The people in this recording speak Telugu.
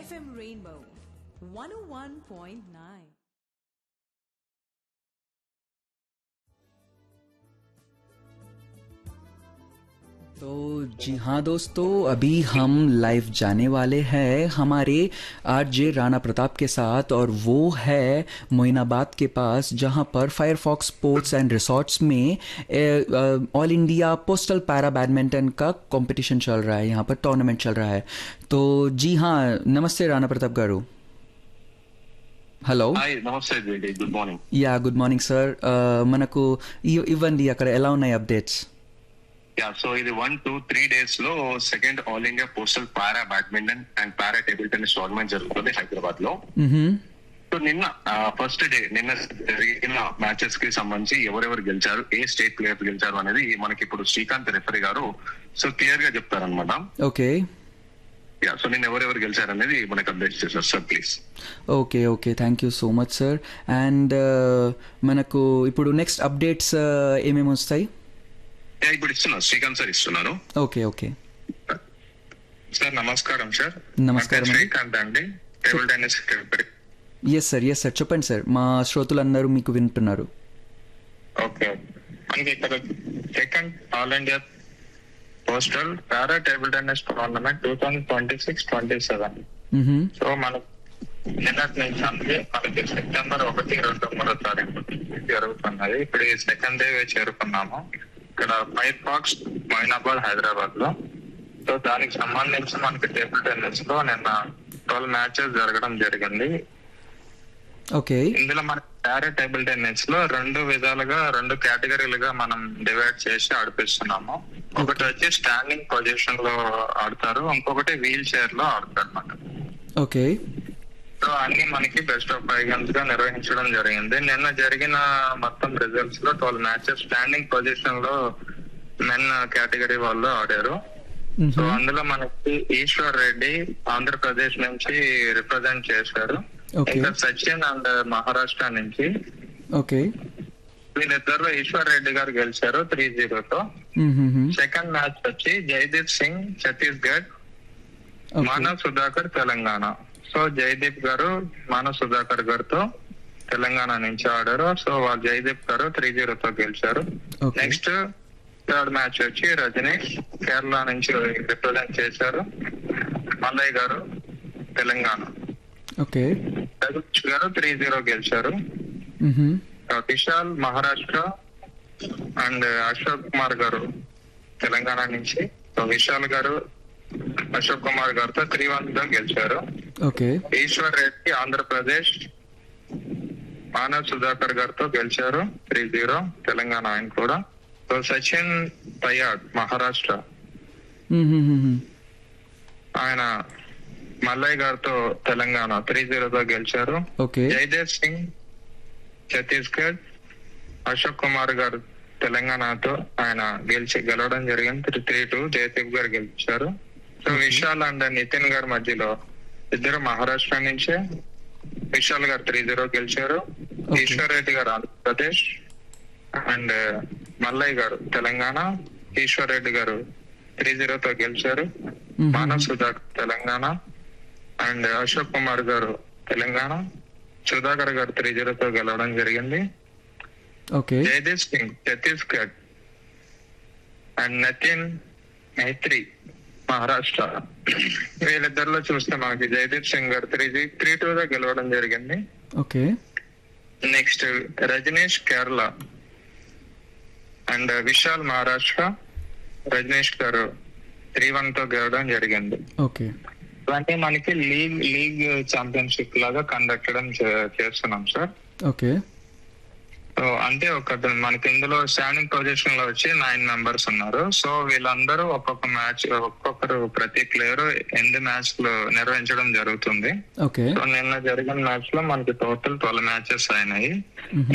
FM Rainbow 101.9. तो जी हाँ दोस्तों अभी हम लाइव जाने वाले हैं हमारे आर जे राणा प्रताप के साथ और वो है मोइनाबाद के पास जहाँ पर फायरफॉक्स स्पोर्ट्स एंड रिसोर्ट्स में all India postal para badminton का कंपटीशन चल रहा है यहाँ पर टूर्नामेंट चल रहा है तो जी हाँ नमस्ते राणा प्रताप गारू హలో హాయ్ నమస్తే JD good morning yeah good morning sir మనకు ఇవ్- ఇవ్వండి అక్కడ ఎలా ఉన్నాయి అప్డేట్స్ యా సో ఇది వన్ టూ త్రీ డేస్ లో second all India postal para badminton and para table tennis tournament జరుగుతుంది హైదరాబాద్ లో సో నిన్న ఫస్ట్ డే నిన్న జరిగిన మ్యాచెస్ కి సంబంధించి ఎవరెవరు గెలిచారు ఏ స్టేట్ ప్లేయర్స్ గెలిచారు అనేది మనకి ఇప్పుడు శ్రీకాంత్ రెఫరీ గారు సో క్లియర్ గా చెప్తారనమాట ఓకే యా సో నిన్న ఎవరెవరు గెలిచారు అనేది మనకు అప్డేట్ చేశారు sir please okay okay thank you so much sir and మనకు ఇప్పుడు నెక్స్ట్ అప్డేట్స్ ఏమేమి వస్తాయి యా ఇప్పుడు ఇస్తున్నారు శ్రీకాంత్ సార్ ఇస్తున్నారు ఓకే ఓకే సార్ నమస్కారం సార్ నమస్కారం అండి. శ్రీకాంత్ అండి table tennis referee yes sir yes sir చెప్పండి సార్ మా శ్రోతలందరూ మీకు వింటున్నారు ఓకే మనకి ఇక్కడ second all India postal para table tennis tournament two thousand twenty six twenty seven hmm. So మనకు నిన్నటి నుంచి అంటే మనకి సెప్టెంబర్ ఒకటి రెండు మూడో తారీఖు నుంచి జరుగుతున్నది ఇప్పుడు ఈ సెకండ్ డే చేరుకున్నాము ఇక్కడ ఫైవ్ పార్క్స్ మొయినాబాద్ హైదరాబాద్ లో సో దానికి సంబంధించి మనకి టేబుల్ టెన్నిస్ లో నిన్న ట్వెల్వ్ మ్యాచెస్ జరగడం జరిగింది ఓకే ఇందులో మన పారా టేబుల్ టెన్నిస్ లో రెండు విధాలుగా రెండు కేటగిరీలుగా మనం డివైడ్ చేసి ఆడిపిస్తున్నాము ఒకటి వచ్చి స్టాండింగ్ పొజిషన్ లో ఆడతారు ఇంకొకటి వీల్ చైర్ లో ఆడతారు అన్నమాట ఓకే సో అన్ని మనకి బెస్ట్ ఆఫ్ ఫైవ్ గేమ్స్ గా నిర్వహించడం జరిగింది నిన్న జరిగిన మొత్తం రిజల్ట్స్ లో ట్వెల్వ్ మ్యాచెస్ స్టాండింగ్ పొజిషన్ లో మెన్ కేటగిరీ వాళ్ళు ఆడారు సో మ్హూ. అందులో మనకి ఈశ్వర్ రెడ్డి ఆంధ్రప్రదేశ్ నుంచి రిప్రజెంట్ చేశారు Okay. ఇంకా సచిన్ అండ్ మహారాష్ట్ర నుంచి ఓకే వీళ్ళిద్దరు ఈశ్వర్ రెడ్డి గారు గెలిచారు త్రీ జీరోతో మ్హూ. సెకండ్ మ్యాచ్ వచ్చి జయదీప్ సింగ్ ఛత్తీస్గఢ్ ఓకే మానవ్ సుధాకర్ తెలంగాణ సో జయదీప్ గారు మానవ్ సుధాకర్ గారితో తెలంగాణ నుంచి ఆడారు సో వాళ్ళు జయదీప్ గారు త్రీ జీరోతో గెలిచారు ఓకే నెక్స్ట్ థర్డ్ మ్యాచ్ వచ్చి రజనీష్ కేరళ నుంచి రిప్రజెంట్ చేశారు మల్లయ్య గారు తెలంగాణ ఓకే రజనీష్ గారు త్రీ జీరో గెలిచారు మ్హూ. విశాల్ మహారాష్ట్ర అండ్ అశోక్ కుమార్ గారు తెలంగాణ నుంచి సో విశాల్ గారు అశోక్ కుమార్ గారితో త్రీ వన్ గా గెలిచారు ఓకే ఈశ్వర్ రెడ్డి ఆంధ్రప్రదేశ్ మానవ్ సుధాకర్ గారితో గెలిచారు త్రీ జీరో తెలంగాణ ఆయన కూడా సో సచిన్ తయాడ్ మహారాష్ట్ర మ్హూ. ఆయన మల్లయ్య గారితో తెలంగాణ త్రీ జీరోతో గెలిచారు ఓకే జయదేవ్ సింగ్ ఛత్తీస్గఢ్ అశోక్ కుమార్ గారు తెలంగాణతో ఆయన గెలిచి గెలవడం జరిగింది త్రీ టూ జయదీప్ గారు గెలిచారు సో విశాల్ అండ్ నితిన్ గారి మధ్యలో ఇద్దరు మహారాష్ట్ర నుంచే విశాల్ గారు త్రీ జీరో గెలిచారు Okay. ఈశ్వర్ రెడ్డి గారు ఆంధ్రప్రదేశ్ అండ్ మల్లయ్య గారు తెలంగాణ ఈశ్వర్ రెడ్డి గారు త్రీ జీరోతో గెలిచారు మ్హూ. మానవ్ సుధాకర్ తెలంగాణ అండ్ అశోక్ కుమార్ గారు తెలంగాణ సుధాకర్ గారు త్రీ జీరోతో గెలవడం జరిగింది ఓకే జయదీప్ సింగ్ ఛత్తీస్గఢ్ అండ్ నతిన్ మైత్రి మహారాష్ట్ర వీళ్ళిద్దరిలో చూస్తే మనకి జయదీప్ సింగ్ గారు త్రీ త్రీ టూ గా గెలవడం జరిగింది okay next Rajnish Kerala and Vishal Maharashtra Rajnish గారు త్రీ వన్ తో గెలవడం జరిగింది ఓకే అంటే మనకి లీగ్ లీగ్ ఛాంపియన్షిప్ లాగా కండక్ట్ చేస్తున్నాం సార్ ఓకే సో అంటే ఒక మనకి ఇందులో స్టాండింగ్ పొజిషన్ లో వచ్చి నైన్ మెంబర్స్ ఉన్నారు సో వీళ్ళందరూ ఒక్కొక్క మ్యాచ్ ఒక్కొక్కరు ప్రతి ప్లేయర్ ఎనిమిది మ్యాచ్ లో నిర్వహించడం జరుగుతుంది ఓకే సో నిన్న జరిగిన మ్యాచ్ లో మనకి టోటల్ ట్వెల్వ్ మ్యాచెస్ అయినాయి మ్హూ.